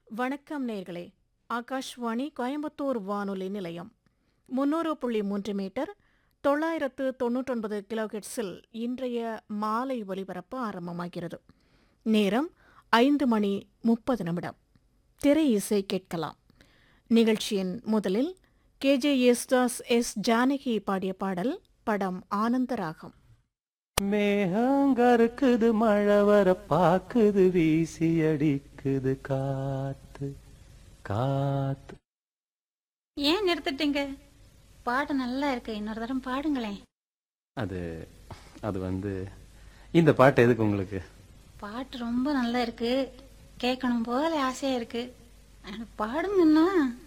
வணக்கம் நேர்களே ஆகாஷ்வாணி கோயம்புத்தூர் வானொலி நிலையம் முன்னூறு புள்ளி மூன்று மீட்டர் தொள்ளாயிரத்து தொன்னூற்றொன்பது கிலோஹெட்ஸில் இன்றைய மாலை ஒலிபரப்பு ஆரம்பமாகிறது நேரம் ஐந்து மணி முப்பது நிமிடம் திரை இசை கேட்கலாம் நிகழ்ச்சியின் முதலில் கேஜே யேசுதாஸ் எஸ் ஜானகி பாடிய பாடல் படம் ஆனந்தராகம் மேகங்கருக்குது மழை வர பாக்குது வீசி அடிக்குது காத்து காத்து ஏன் நிறுத்திட்டீங்க பாட்டு நல்லா இருக்கு இன்னொரு தரம் பாடுங்களேன் அது அது வந்து இந்த பாட்டு எதுக்கு உங்களுக்கு பாட்டு ரொம்ப நல்லா இருக்கு கேட்கணும் போல ஆசையா இருக்கு ஆனா பாடுங்கன்னா